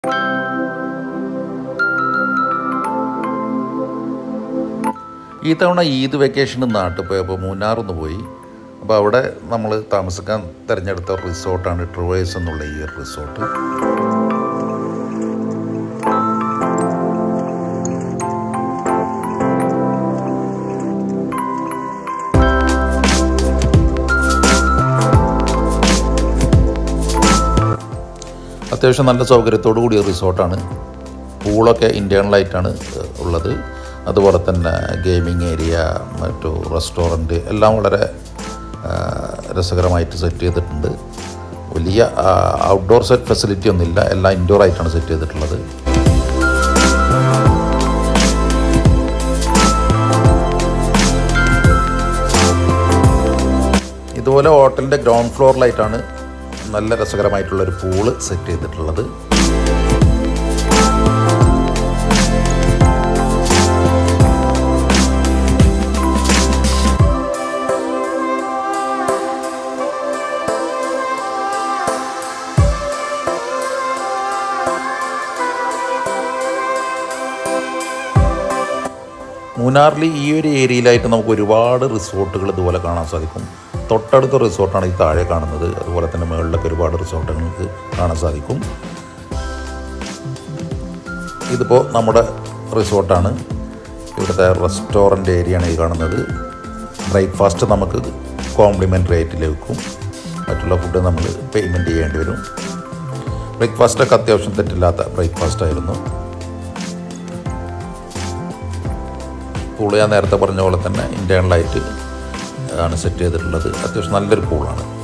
ഈ തവണ ഈദ് വെക്കേഷന് നാട്ടിൽ പോയപ്പോൾ മൂന്നാറൊന്ന് പോയി അപ്പോൾ അവിടെ നമ്മൾ താമസിക്കാൻ തിരഞ്ഞെടുത്ത റിസോർട്ടാണ് ട്രിവേഴ്സ് എന്നുള്ള ഈ ഒരു റിസോർട്ട് അത്യാവശ്യം നല്ല സൗകര്യത്തോടു കൂടിയ റിസോർട്ടാണ് പൂളൊക്കെ ഇൻറ്റേണലായിട്ടാണ് ഉള്ളത് അതുപോലെ തന്നെ ഗെയിമിംഗ് ഏരിയ മറ്റു റെസ്റ്റോറൻറ്റ് എല്ലാം വളരെ ആ, രസകരമായിട്ട് സെറ്റ് ചെയ്തിട്ടുണ്ട് വലിയ ഔട്ട്ഡോർ സെറ്റ് ഫെസിലിറ്റി ഒന്നുമില്ല എല്ലാം ഇൻഡോർ ആയിട്ടാണ് സെറ്റ് ചെയ്തിട്ടുള്ളത് ഇതുപോലെ ഹോട്ടലിൻ്റെ ഗ്രൗണ്ട് ഫ്ലോറിലായിട്ടാണ് നല്ല രസകരമായിട്ടുള്ളൊരു പൂള് സെറ്റ് ചെയ്തിട്ടുള്ളത് മൂന്നാറിൽ ഈ ഒരു ഏരിയയിലായിട്ട് നമുക്ക് ഒരുപാട് റിസോർട്ടുകൾ ഇതുപോലെ കാണാൻ സാധിക്കും തൊട്ടടുത്ത റിസോർട്ടാണ് ഈ താഴെ കാണുന്നത് അതുപോലെ തന്നെ മുകളിലൊക്കെ ഒരുപാട് റിസോർട്ടുകൾ നമുക്ക് കാണാൻ സാധിക്കും ഇതിപ്പോൾ നമ്മുടെ റിസോർട്ടാണ് ഇവിടുത്തെ റെസ്റ്റോറൻറ്റ് ഏരിയയാണ് ഈ കാണുന്നത് ബ്രേക്ക്ഫാസ്റ്റ് നമുക്ക് കോംപ്ലിമെൻ്ററി ആയിട്ട് ലഭിക്കും മറ്റുള്ള ഫുഡ് നമ്മൾ പേയ്മെൻറ്റ് ചെയ്യേണ്ടി വരും ബ്രേക്ക്ഫാസ്റ്റൊക്കെ അത്യാവശ്യം തെറ്റില്ലാത്ത ബ്രേക്ക്ഫാസ്റ്റ് ആയിരുന്നു പൂള് ഞാൻ നേരത്തെ പറഞ്ഞ പോലെ തന്നെ ഇൻറ്റേണലായിട്ട് ആണ് സെറ്റ് ചെയ്തിട്ടുള്ളത് അത്യാവശ്യം നല്ലൊരു പൂളാണ്